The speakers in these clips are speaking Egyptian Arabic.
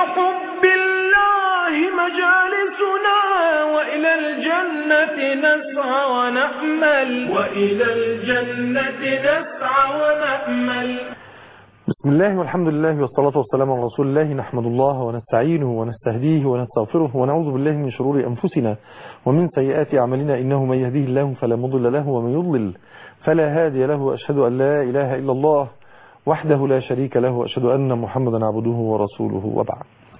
حب الله مجالسنا وإلى الجنة نسعى ونأمل وإلى الجنة نسعى ونأمل بسم الله والحمد لله والصلاة والسلام على رسول الله نحمد الله ونستعينه ونستهديه ونستغفره ونعوذ بالله من شرور أنفسنا ومن سيئات أعمالنا إنه من يهديه الله فلا مضل له ومن يضلل فلا هادي له وأشهد أن لا إله إلا الله وحده لا شريك له وأشهد أن محمدا عبده ورسوله وبعد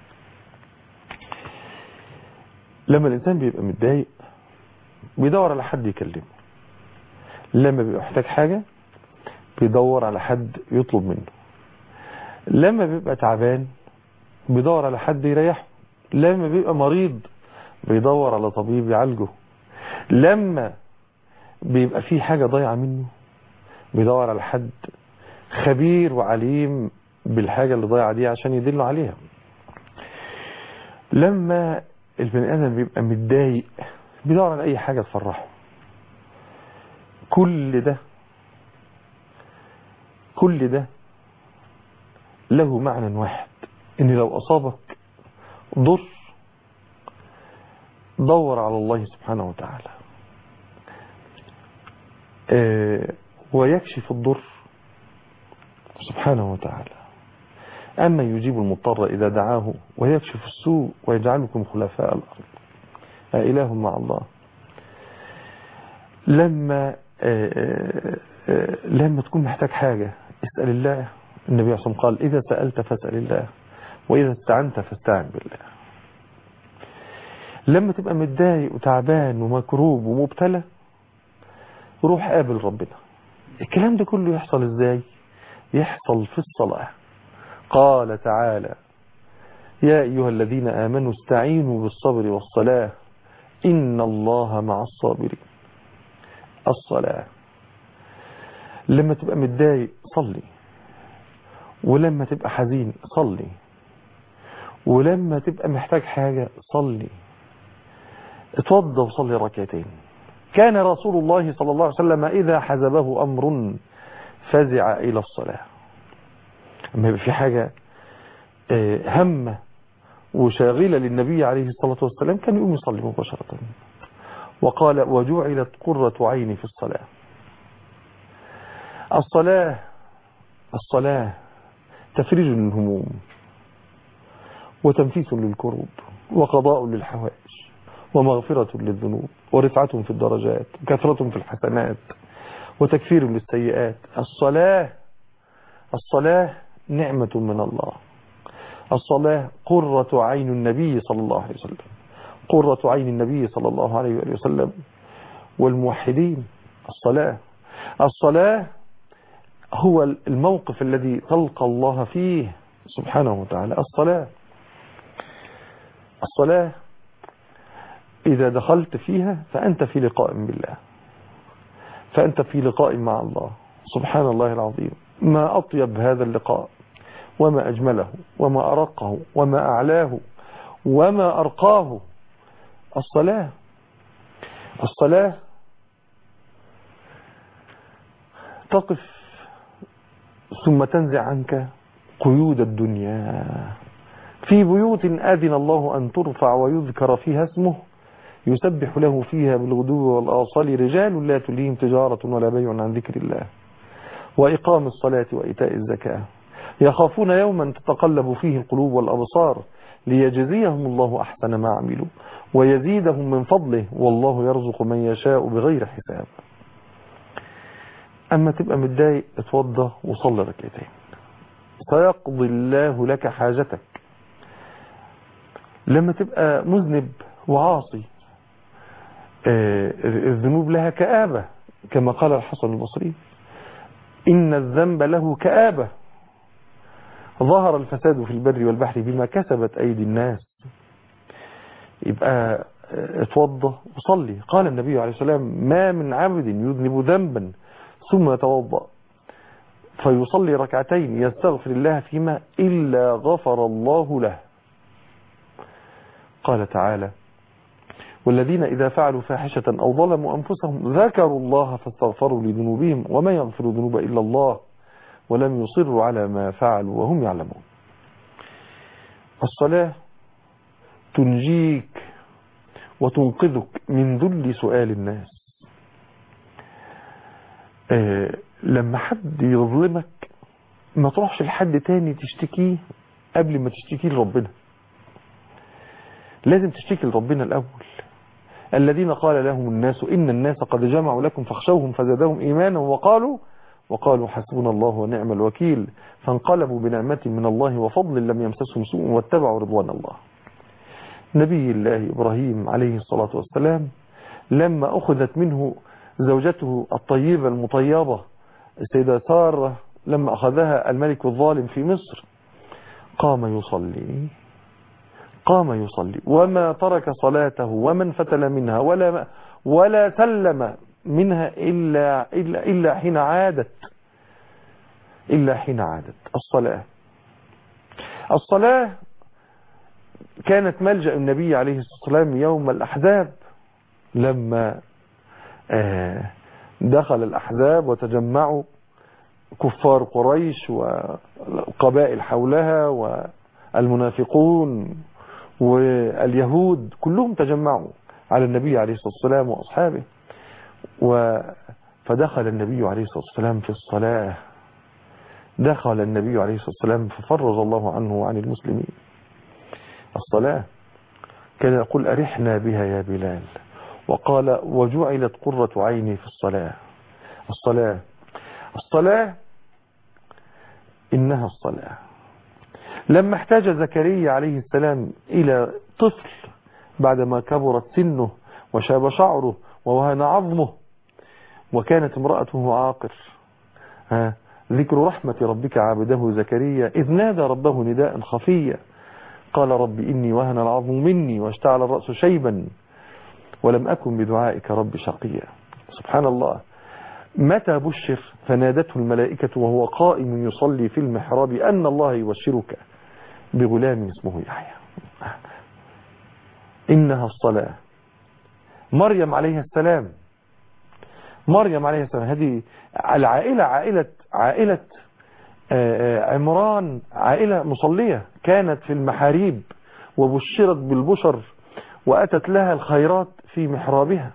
لما الإنسان بيبقى متضايق بيدور على حد يكلمه لما بيبقى محتاج حاجة بيدور على حد يطلب منه لما بيبقى تعبان بيدور على حد يريحه لما بيبقى مريض بيدور على طبيب يعالجه لما بيبقى في حاجة ضايعة منه بيدور على حد خبير وعليم بالحاجة اللي ضايعة دي عشان يدله عليها لما البني آدم بيبقى متضايق بيدور على أي حاجة تفرحه كل ده كل ده له معنى واحد ان لو اصابك ضر دور على الله سبحانه وتعالى آه ويكشف الضر سبحانه وتعالى أما يجيب المضطر إذا دعاه ويكشف السوء ويجعلكم خلفاء الأرض إله مع الله لما آه آه لما تكون محتاج حاجة اسأل الله النبي عليه الصلاة والسلام قال إذا سألت فاسأل الله وإذا استعنت فاستعن بالله لما تبقى متضايق وتعبان ومكروب ومبتلى روح قابل ربنا الكلام ده كله يحصل ازاي يحصل في الصلاة قال تعالى يا أيها الذين آمنوا استعينوا بالصبر والصلاة إن الله مع الصابرين الصلاة لما تبقى متضايق صلي ولما تبقى حزين صلي ولما تبقى محتاج حاجة صلي اتوضى وصلي ركعتين كان رسول الله صلى الله عليه وسلم إذا حزبه أمر فزع إلى الصلاة أما يبقى في حاجة همة وشاغلة للنبي عليه الصلاة والسلام كان يقوم يصلي مباشرة وقال وجعلت قرة عيني في الصلاة الصلاة الصلاة تفريج للهموم وتنفيس للكروب وقضاء للحوائج ومغفرة للذنوب ورفعة في الدرجات وكثرة في الحسنات وتكفير للسيئات الصلاة الصلاة نعمة من الله الصلاة قرة عين النبي صلى الله عليه وسلم قرة عين النبي صلى الله عليه وسلم والموحدين الصلاة الصلاة هو الموقف الذي تلقى الله فيه سبحانه وتعالى الصلاة الصلاة إذا دخلت فيها فأنت في لقاء بالله فأنت في لقاء مع الله سبحان الله العظيم ما أطيب هذا اللقاء وما أجمله وما أرقه وما أعلاه وما أرقاه الصلاة الصلاة تقف ثم تنزع عنك قيود الدنيا في بيوت آذن الله أن ترفع ويذكر فيها اسمه يسبح له فيها بالغدو والآصال رجال لا تليهم تجارة ولا بيع عن ذكر الله وإقام الصلاة وإيتاء الزكاة يخافون يوما تتقلب فيه القلوب والأبصار ليجزيهم الله أحسن ما عملوا ويزيدهم من فضله والله يرزق من يشاء بغير حساب أما تبقى متضايق اتوضى وصلي ركعتين سيقضي الله لك حاجتك لما تبقى مذنب وعاصي الذنوب لها كآبة كما قال الحسن البصري إن الذنب له كآبة ظهر الفساد في البر والبحر بما كسبت أيدي الناس يبقى اتوضى وصلي قال النبي عليه السلام ما من عبد يذنب ذنبا ثم يتوضأ فيصلي ركعتين يستغفر الله فيما إلا غفر الله له قال تعالى والذين إذا فعلوا فاحشة أو ظلموا أنفسهم ذكروا الله فاستغفروا لذنوبهم وما يغفر الذنوب إلا الله ولم يصروا على ما فعلوا وهم يعلمون الصلاة تنجيك وتنقذك من ذل سؤال الناس آه لما حد يظلمك ما تروحش لحد تاني تشتكيه قبل ما تشتكيه لربنا لازم تشتكي لربنا الأول الذين قال لهم الناس إن الناس قد جمعوا لكم فاخشوهم فزادهم إيمانا وقالوا وقالوا حسبنا الله ونعم الوكيل فانقلبوا بنعمة من الله وفضل لم يمسسهم سوء واتبعوا رضوان الله نبي الله إبراهيم عليه الصلاة والسلام لما أخذت منه زوجته الطيبة المطيبة السيدة سارة لما أخذها الملك الظالم في مصر قام يصلي قام يصلي وما ترك صلاته وما انفتل منها ولا ولا سلم منها إلا, إلا, إلا حين عادت إلا حين عادت الصلاة الصلاة كانت ملجأ النبي عليه الصلاة والسلام يوم الأحزاب لما دخل الأحزاب وتجمعوا كفار قريش وقبائل حولها والمنافقون واليهود كلهم تجمعوا على النبي عليه الصلاة والسلام وأصحابه و فدخل النبي عليه الصلاة والسلام في الصلاة دخل النبي عليه الصلاة والسلام ففرج الله عنه وعن المسلمين الصلاة كان يقول أرحنا بها يا بلال وقال وجعلت قرة عيني في الصلاة الصلاة الصلاة إنها الصلاة لما احتاج زكريا عليه السلام إلى طفل بعدما كبرت سنه وشاب شعره ووهن عظمه وكانت امرأته عاقر ها ذكر رحمة ربك عابده زكريا إذ نادى ربه نداء خفيا قال رب إني وهن العظم مني واشتعل الرأس شيبا ولم أكن بدعائك رب شقيا سبحان الله متى بشر فنادته الملائكة وهو قائم يصلي في المحراب أن الله يبشرك بغلام اسمه يحيى إنها الصلاة مريم عليه السلام مريم عليه السلام هذه العائلة عائلة عائلة عمران عائلة مصلية كانت في المحاريب وبشرت بالبشر وأتت لها الخيرات في محرابها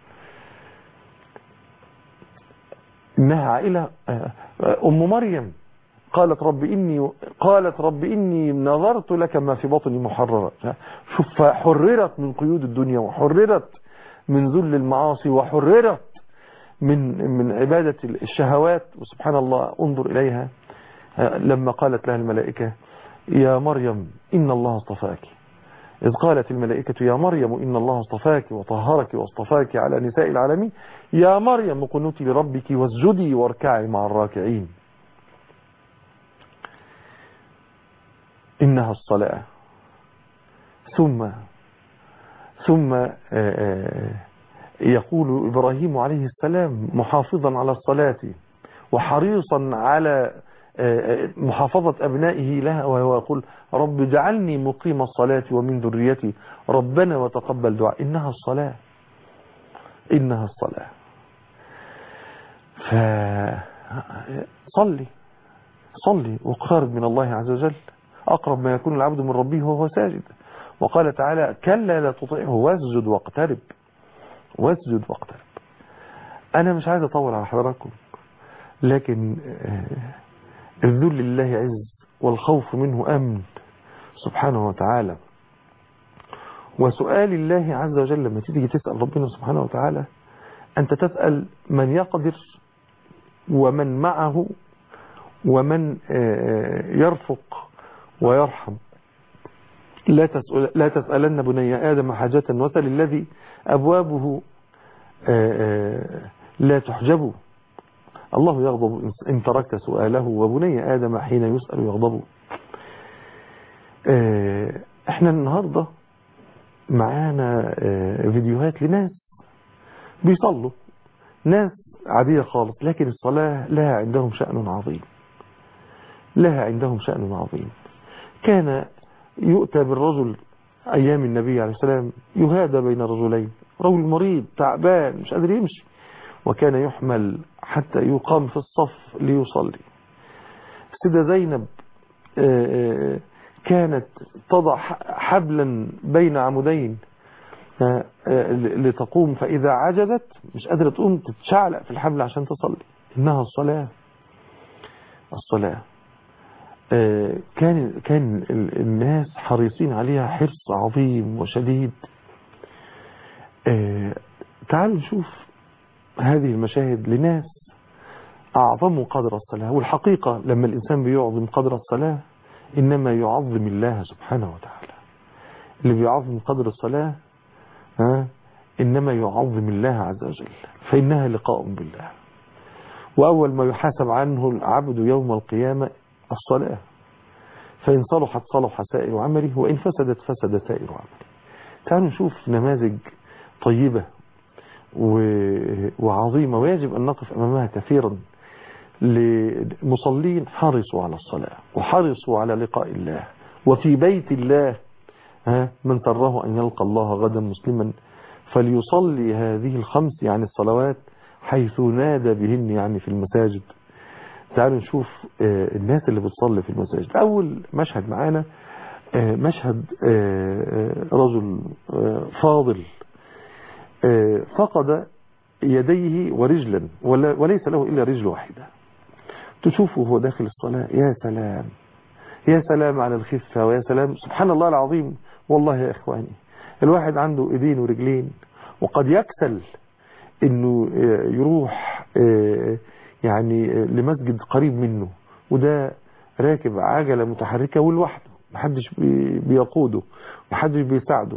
إنها عائلة أم مريم قالت رب إني قالت رب إني نظرت لك ما في بطني محررا شوف حررت من قيود الدنيا وحررت من ذل المعاصي وحررت من من عبادة الشهوات وسبحان الله انظر إليها لما قالت لها الملائكة يا مريم إن الله اصطفاك إذ قالت الملائكة يا مريم إن الله اصطفاك وطهرك واصطفاك على نساء العالمين يا مريم قنوتي لربك واسجدي واركعي مع الراكعين إنها الصلاة ثم ثم يقول إبراهيم عليه السلام محافظا على الصلاة وحريصا على محافظة أبنائه لها وهو يقول رب اجعلني مقيم الصلاة ومن ذريتي ربنا وتقبل دعاء إنها الصلاة إنها الصلاة فصلي صلي واقترب من الله عز وجل أقرب ما يكون العبد من ربه وهو ساجد وقال تعالى كلا لا تطيعه واسجد واقترب واسجد واقترب أنا مش عايز أطول على حضراتكم لكن الذل لله عز والخوف منه أمن سبحانه وتعالى وسؤال الله عز وجل لما تيجي تسأل ربنا سبحانه وتعالى أنت تسأل من يقدر ومن معه ومن يرفق ويرحم لا تسأل لا تسألن بني آدم حاجة وسل الذي أبوابه لا تحجب الله يغضب إن تركت سؤاله وبني آدم حين يسأل يغضب احنا النهاردة معانا فيديوهات لناس بيصلوا ناس عادية خالص لكن الصلاة لها عندهم شأن عظيم لها عندهم شأن عظيم كان يؤتى بالرجل أيام النبي عليه السلام يهادى بين رجلين رجل مريض تعبان مش قادر يمشي وكان يحمل حتى يقام في الصف ليصلي السيدة زينب كانت تضع حبلا بين عمودين لتقوم فإذا عجزت مش قادرة تقوم تتشعلق في الحبل عشان تصلي إنها الصلاة الصلاة كان كان الناس حريصين عليها حرص عظيم وشديد تعالوا نشوف هذه المشاهد لناس أعظموا قدر الصلاة والحقيقة لما الإنسان بيعظم قدر الصلاة إنما يعظم الله سبحانه وتعالى اللي بيعظم قدر الصلاة ها إنما يعظم الله عز وجل فإنها لقاء بالله وأول ما يحاسب عنه العبد يوم القيامة الصلاة فإن صلحت صلح سائر عمله وإن فسدت فسد سائر عمله تعالوا نشوف نماذج طيبة وعظيمة ويجب أن نقف أمامها كثيرا لمصلين حرصوا على الصلاة وحرصوا على لقاء الله وفي بيت الله ها من تره أن يلقى الله غدا مسلما فليصلي هذه الخمس يعني الصلوات حيث نادى بهن يعني في المساجد تعالوا نشوف الناس اللي بتصلي في المساجد أول مشهد معانا مشهد رجل فاضل فقد يديه ورجلا وليس له إلا رجل واحدة تشوفه هو داخل الصلاة يا سلام يا سلام على الخفة ويا سلام سبحان الله العظيم والله يا إخواني الواحد عنده إيدين ورجلين وقد يكسل إنه يروح يعني لمسجد قريب منه وده راكب عجلة متحركة ولوحده محدش بيقوده محدش بيساعده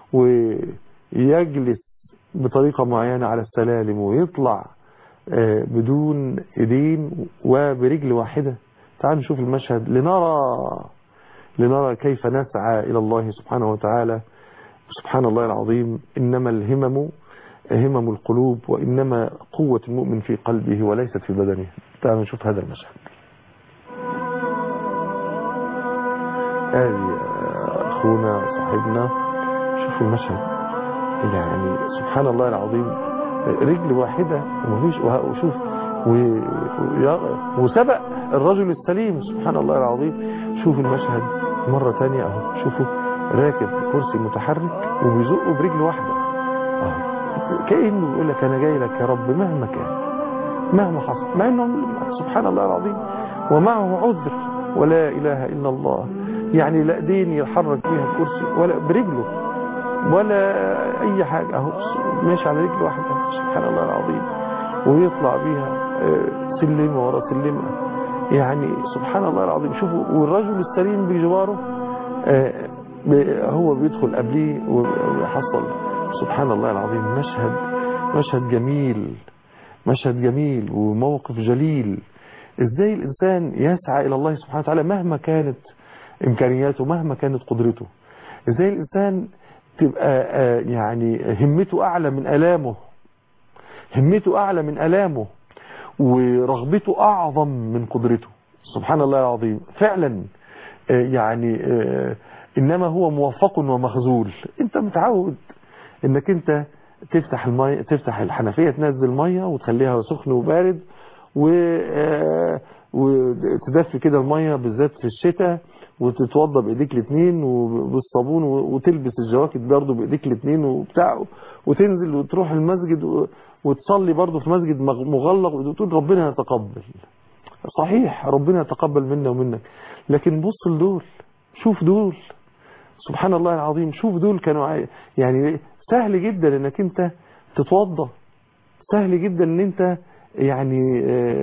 ويجلس بطريقة معينة على السلالم ويطلع بدون ايدين وبرجل واحدة تعالوا نشوف المشهد لنرى لنرى كيف نسعى إلى الله سبحانه وتعالى سبحان الله العظيم إنما الهمم همم القلوب وإنما قوة المؤمن في قلبه وليست في بدنه تعالوا نشوف هذا المشهد هذه أخونا صاحبنا شوفوا المشهد يعني سبحان الله العظيم رجل واحدة ومفيش وشوف وسبق الرجل السليم سبحان الله العظيم شوف المشهد مرة تانية اهو شوفوا راكب كرسي متحرك وبيزقه برجل واحدة اهو كأنه يقول لك انا جاي لك يا رب مهما كان مهما حصل مع انه سبحان الله العظيم ومعه عذر ولا اله الا الله يعني لا دين يحرك بيها الكرسي ولا برجله ولا اي حاجة اهو ماشي على رجل واحدة سبحان الله العظيم ويطلع بيها سلمة ورا سلمة يعني سبحان الله العظيم شوفوا والرجل السليم بجواره هو بيدخل قبليه ويحصل سبحان الله العظيم مشهد مشهد جميل مشهد جميل وموقف جليل ازاي الانسان يسعى الى الله سبحانه وتعالى مهما كانت امكانياته مهما كانت قدرته ازاي الانسان تبقى يعني همته اعلى من الامه همته اعلى من الامه ورغبته اعظم من قدرته سبحان الله العظيم فعلا يعني انما هو موفق ومخذول انت متعود انك انت تفتح المية تفتح الحنفية تنزل مية وتخليها سخن وبارد و وتدفي كده المية بالذات في الشتاء وتتوضى بايديك الاثنين وبالصابون وتلبس الجواكت برضه بايديك الاثنين وبتاع وتنزل وتروح المسجد وتصلي برضه في مسجد مغلق وتقول ربنا يتقبل صحيح ربنا يتقبل منا ومنك لكن بص لدول شوف دول سبحان الله العظيم شوف دول كانوا يعني سهل جدا انك انت تتوضى سهل جدا ان انت يعني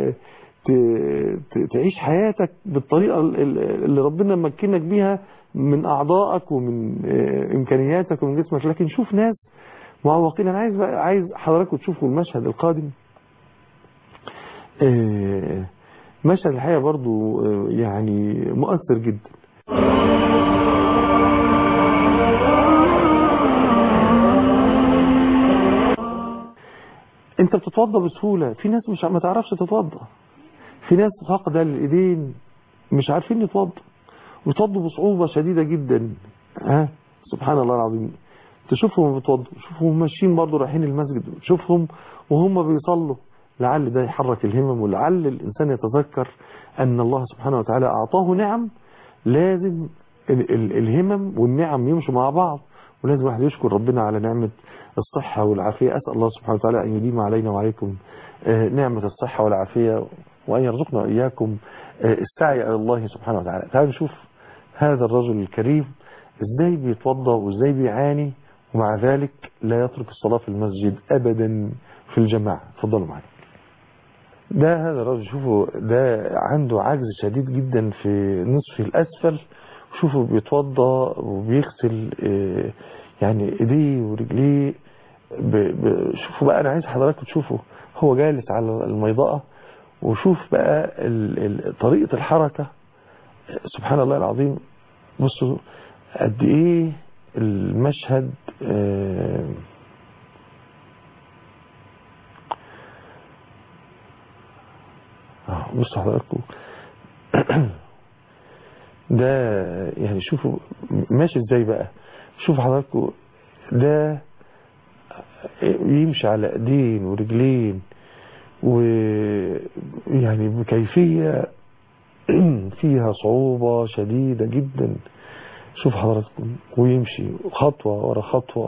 تعيش حياتك بالطريقة اللي ربنا مكنك بيها من أعضائك ومن إمكانياتك ومن جسمك لكن شوف ناس معوقين أنا عايز عايز حضراتكم تشوفوا المشهد القادم مشهد الحقيقة برضو يعني مؤثر جدا انت بتتوضى بسهولة في ناس مش ما تعرفش تتوضى في ناس فاقده الايدين مش عارفين يتوضوا ويتوضوا بصعوبة شديدة جدا ها سبحان الله العظيم تشوفهم بيتوضوا تشوفهم ماشيين برضه رايحين المسجد تشوفهم وهم بيصلوا لعل ده يحرك الهمم ولعل الإنسان يتذكر أن الله سبحانه وتعالى أعطاه نعم لازم ال ال الهمم والنعم يمشوا مع بعض ولازم واحد يشكر ربنا على نعمة الصحة والعافية أسأل الله سبحانه وتعالى أن يديم علينا وعليكم نعمة الصحة والعافية وأن يرزقنا وإياكم السعي إلى الله سبحانه وتعالى تعالوا نشوف هذا الرجل الكريم ازاي بيتوضى وازاي بيعاني ومع ذلك لا يترك الصلاة في المسجد أبدا في الجماعة تفضلوا معي ده هذا الرجل شوفوا ده عنده عجز شديد جدا في نصف الأسفل شوفوا بيتوضى وبيغسل يعني ايديه ورجليه شوفوا بقى انا عايز حضراتكم تشوفوا هو جالس على الميضاءة وشوف بقى ال ال طريقة الحركة سبحان الله العظيم بصوا قد ايه المشهد آه بصوا حضراتكم ده يعني شوفوا ماشي ازاي بقى شوفوا حضراتكم ده يمشي على ايدين ورجلين ويعني بكيفية فيها صعوبة شديدة جدا شوف حضراتكم ويمشي خطوة ورا خطوة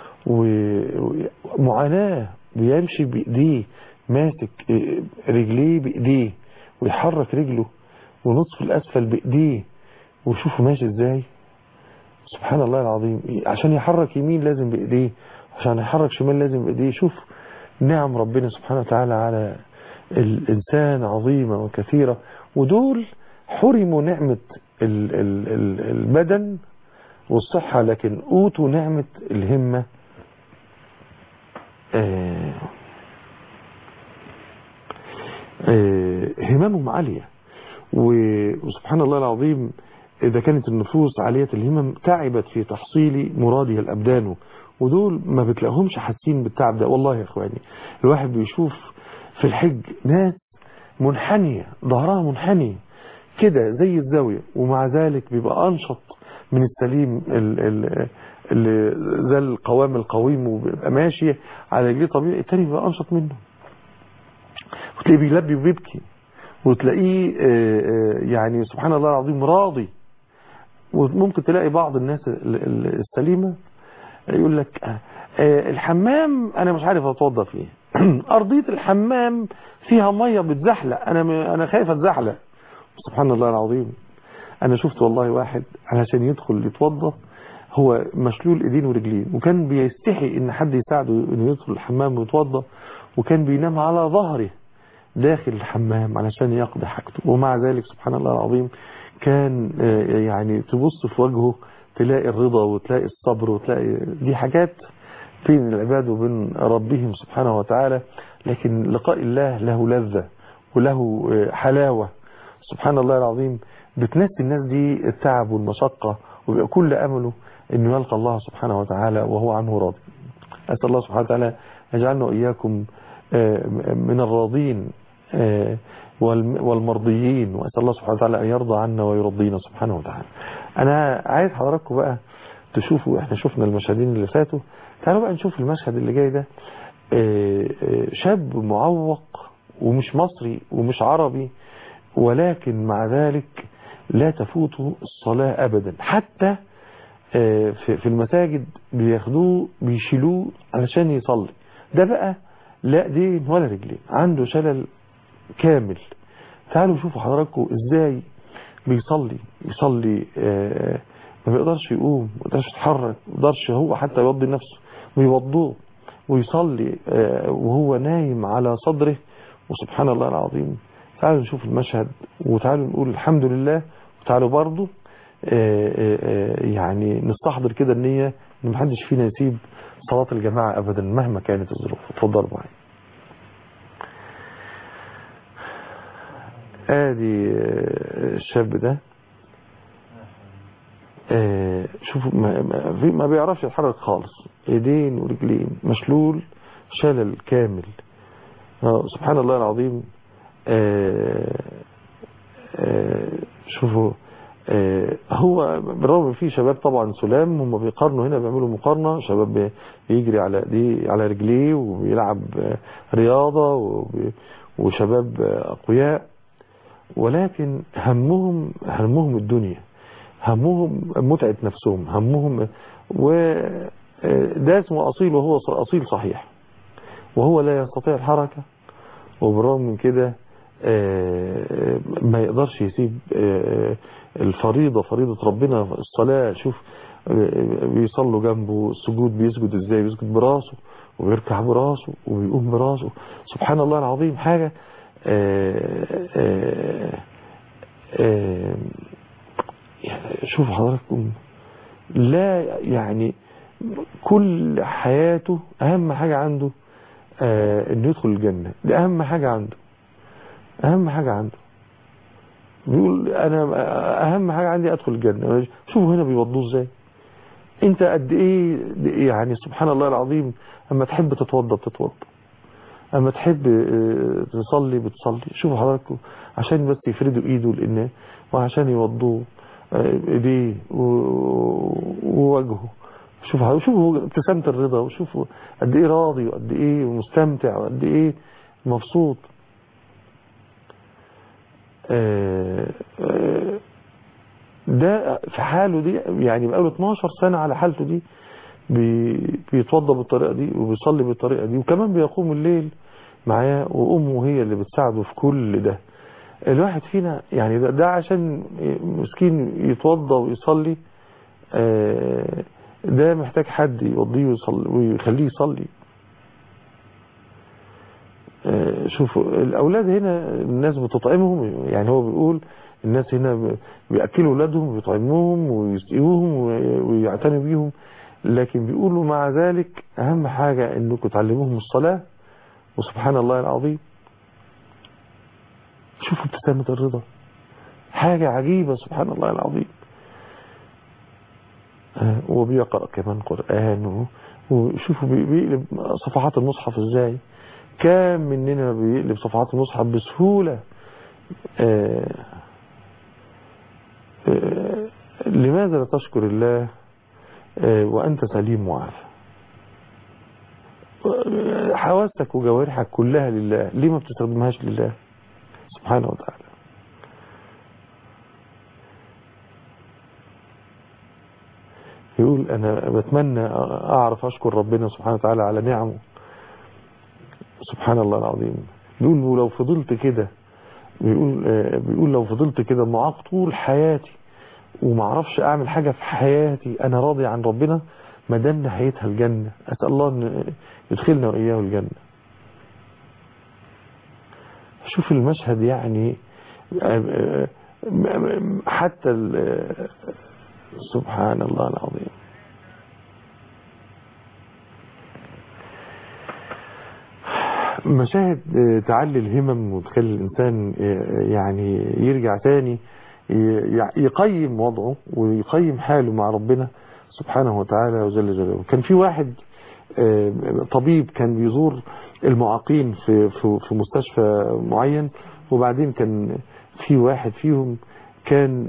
ومعاناة بيمشي بإيديه ماسك رجليه بإيديه ويحرك رجله ونصف الأسفل بإيديه وشوفوا ماشي ازاي سبحان الله العظيم عشان يحرك يمين لازم بإيديه عشان يحرك شمال لازم بإيديه شوف نعم ربنا سبحانه وتعالى على الإنسان عظيمة وكثيرة ودول حرموا نعمة ال ال ال البدن والصحة لكن أوتوا نعمة الهمة آه آه هممهم عالية وسبحان الله العظيم إذا كانت النفوس عالية الهمم تعبت في تحصيل مرادها الأبدان ودول ما بتلاقيهمش حاسين بالتعب ده والله يا إخواني الواحد بيشوف في الحج ناس منحنية ظهرها منحني كده زي الزاوية ومع ذلك بيبقى أنشط من السليم اللي ذا القوام القويم وبيبقى ماشي على رجليه طبيعي التاني بيبقى أنشط منه وتلاقيه بيلبي وبيبكي وتلاقيه يعني سبحان الله العظيم راضي وممكن تلاقي بعض الناس السليمة يقول لك الحمام انا مش عارف اتوضى فيه ارضية الحمام فيها مية بتزحلق انا انا خايف اتزحلق سبحان الله العظيم انا شفت والله واحد علشان يدخل يتوضى هو مشلول ايدين ورجلين وكان بيستحي ان حد يساعده انه يدخل الحمام ويتوضى وكان بينام على ظهره داخل الحمام علشان يقضي حاجته ومع ذلك سبحان الله العظيم كان يعني تبص في وجهه تلاقي الرضا وتلاقي الصبر وتلاقي دي حاجات بين العباد وبين ربهم سبحانه وتعالى لكن لقاء الله له لذة وله حلاوة سبحان الله العظيم بتنسي الناس دي التعب والمشقة ويبقى كل أمله أنه يلقى الله سبحانه وتعالى وهو عنه راضي أسأل الله سبحانه وتعالى يجعلنا وإياكم من الراضين والمرضيين وأسأل الله سبحانه وتعالى أن يرضى عنا ويرضينا سبحانه وتعالى أنا عايز حضراتكم بقى تشوفوا احنا شفنا المشهدين اللي فاتوا تعالوا بقى نشوف المشهد اللي جاي ده شاب معوق ومش مصري ومش عربي ولكن مع ذلك لا تفوته الصلاة أبدا حتى في المساجد بياخدوه بيشيلوه علشان يصلي ده بقى لا ايدين ولا رجلين عنده شلل كامل تعالوا شوفوا حضراتكم ازاي بيصلي بيصلي آه ما بيقدرش يقوم ما بيقدرش يتحرك ما بيقدرش هو حتى يوضي نفسه ويوضوه ويصلي آه وهو نايم على صدره وسبحان الله العظيم تعالوا نشوف المشهد وتعالوا نقول الحمد لله وتعالوا برضه آه يعني نستحضر كده النية ان محدش فينا يسيب صلاة الجماعة ابدا مهما كانت الظروف اتفضلوا معايا ادي الشاب ده شوفوا ما, ما بيعرفش يتحرك خالص ايدين ورجلين مشلول شلل كامل سبحان الله العظيم شوفوا هو بالرغم في شباب طبعا سلام هم بيقارنوا هنا بيعملوا مقارنة شباب بيجري على دي على رجليه وبيلعب رياضة وشباب أقوياء ولكن همهم همهم الدنيا همهم متعة نفسهم همهم وده اسمه أصيل وهو أصيل صحيح وهو لا يستطيع الحركة وبالرغم من كده ما يقدرش يسيب الفريضة فريضة ربنا الصلاة شوف بيصلوا جنبه السجود بيسجد ازاي بيسجد براسه وبيركع براسه وبيقوم براسه سبحان الله العظيم حاجة شوفوا حضراتكم لا يعني كل حياته اهم حاجة عنده انه يدخل الجنة دي اهم حاجة عنده اهم حاجة عنده بيقول انا اهم حاجة عندي ادخل الجنة شوفوا هنا بيوضوه ازاي انت قد ايه يعني سبحان الله العظيم اما تحب تتوضى بتتوضى اما تحب تصلي بتصلي شوفوا حضراتكم عشان بس يفردوا ايده لان وعشان يوضوه ايديه ووجهه شوفوا شوفوا ابتسامة الرضا وشوفوا قد ايه راضي وقد ايه مستمتع وقد ايه مبسوط ده في حاله دي يعني بقاله 12 سنة على حالته دي بيتوضى بالطريقة دي وبيصلي بالطريقة دي وكمان بيقوم الليل معاه وأمه هي اللي بتساعده في كل ده الواحد فينا يعني ده, ده عشان مسكين يتوضى ويصلي ده محتاج حد يوضيه ويصلي ويخليه يصلي شوفوا الأولاد هنا الناس بتطعمهم يعني هو بيقول الناس هنا بيأكلوا أولادهم ويطعموهم ويسقيوهم ويعتنوا بيهم لكن بيقولوا مع ذلك أهم حاجة أنكم تعلموهم الصلاة وسبحان الله العظيم شوفوا ابتسامة الرضا حاجة عجيبة سبحان الله العظيم وبيقرأ كمان قرآن وشوفوا بيقلب صفحات المصحف ازاي كام مننا بيقلب صفحات المصحف بسهولة آآ آآ لماذا لا تشكر الله وأنت سليم وعافى حواسك وجوارحك كلها لله ليه ما بتستخدمهاش لله سبحانه وتعالى يقول أنا بتمنى أعرف أشكر ربنا سبحانه وتعالى على نعمه سبحان الله العظيم بيقول ولو فضلت كده بيقول بيقول لو فضلت كده معاق طول حياتي وما اعرفش اعمل حاجة في حياتي انا راضي عن ربنا ما دام نهايتها الجنة اسال الله ان يدخلنا واياه الجنة شوف المشهد يعني حتى سبحان الله العظيم مشاهد تعلي الهمم وتخلي الإنسان يعني يرجع تاني يقيم وضعه ويقيم حاله مع ربنا سبحانه وتعالى وجل جلاله كان في واحد طبيب كان بيزور المعاقين في, في, في مستشفى معين وبعدين كان في واحد فيهم كان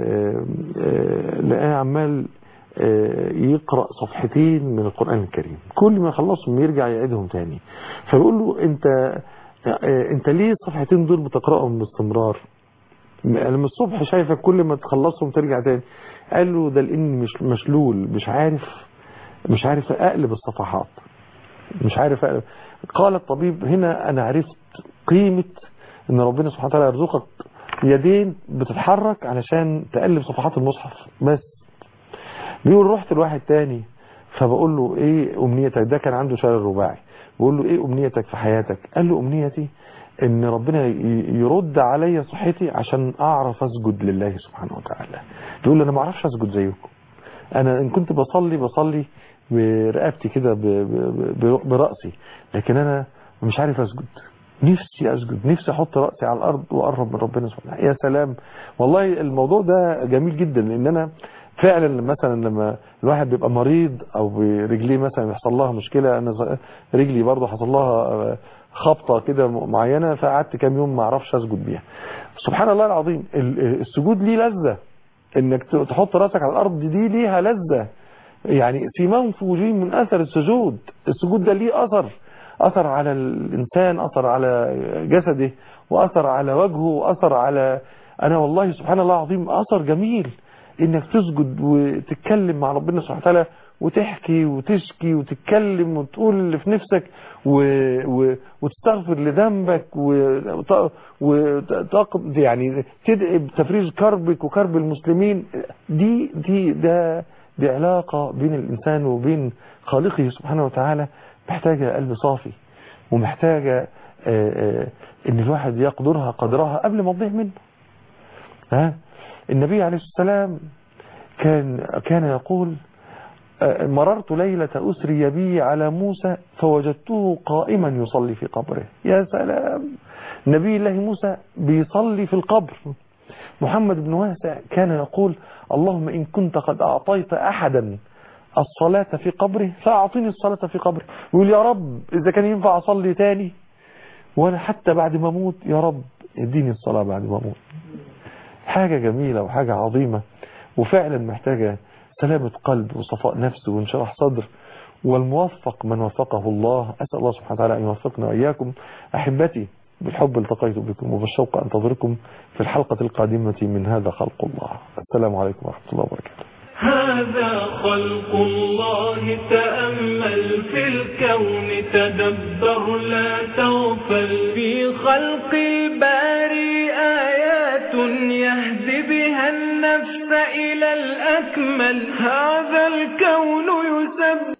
لقاه عمال يقرأ صفحتين من القرآن الكريم كل ما يخلصهم يرجع يعيدهم تاني فبيقول له انت انت ليه الصفحتين دول بتقرأهم باستمرار انا من الصبح شايفك كل ما تخلصهم ترجع تاني قال له ده لاني مش مشلول مش عارف مش عارف اقلب الصفحات مش عارف أقلب. قال الطبيب هنا انا عرفت قيمة ان ربنا سبحانه وتعالى يرزقك يدين بتتحرك علشان تقلب صفحات المصحف بس بيقول رحت لواحد تاني فبقول له ايه امنيتك ده كان عنده شلل رباعي بقول له ايه امنيتك في حياتك قال له امنيتي ان ربنا يرد عليا صحتي عشان اعرف اسجد لله سبحانه وتعالى بيقول له انا ما اعرفش اسجد زيكم انا ان كنت بصلي بصلي برقبتي كده برأسي لكن انا مش عارف اسجد نفسي اسجد نفسي احط رأسي على الارض واقرب من ربنا سبحانه وتعالى يا سلام والله الموضوع ده جميل جدا لان انا فعلا مثلا لما الواحد بيبقى مريض او برجليه مثلا يحصل لها مشكلة انا رجلي برضه حصل لها خبطة كده معينة فقعدت كام يوم ما اعرفش اسجد بيها سبحان الله العظيم السجود ليه لذة انك تحط راسك على الارض دي ليها لذة يعني سيماهم في وجوههم من اثر السجود السجود ده ليه اثر اثر على الانسان اثر على جسده واثر على وجهه واثر على انا والله سبحان الله العظيم اثر جميل انك تسجد وتتكلم مع ربنا سبحانه وتعالى وتحكي وتشكي وتتكلم وتقول اللي في نفسك و... و... وتستغفر لذنبك وت... وت... يعني تدعي بتفريج كربك وكرب المسلمين دي دي ده دي علاقة بين الإنسان وبين خالقه سبحانه وتعالى محتاجة قلب صافي ومحتاجة آآ آآ ان الواحد يقدرها قدرها قبل ما تضيع منه ها النبي عليه السلام كان كان يقول مررت ليلة أسري بي على موسى فوجدته قائما يصلي في قبره يا سلام نبي الله موسى بيصلي في القبر محمد بن واسع كان يقول اللهم إن كنت قد أعطيت أحدا الصلاة في قبره فأعطيني الصلاة في قبره يقول يا رب إذا كان ينفع أصلي تاني وأنا حتى بعد ما أموت يا رب اديني الصلاة بعد ما أموت حاجة جميلة وحاجة عظيمة وفعلا محتاجة سلامة قلب وصفاء نفس وانشراح صدر والموفق من وفقه الله أسأل الله سبحانه وتعالى أن يوفقنا وإياكم أحبتي بالحب التقيت بكم وبالشوق أنتظركم في الحلقة القادمة من هذا خلق الله السلام عليكم ورحمة الله وبركاته هذا خلق الله تأمل في الكون تدبر لا تغفل في خلق الباري آيات يهدي بها النفس إلى الأكمل هذا الكون يسبح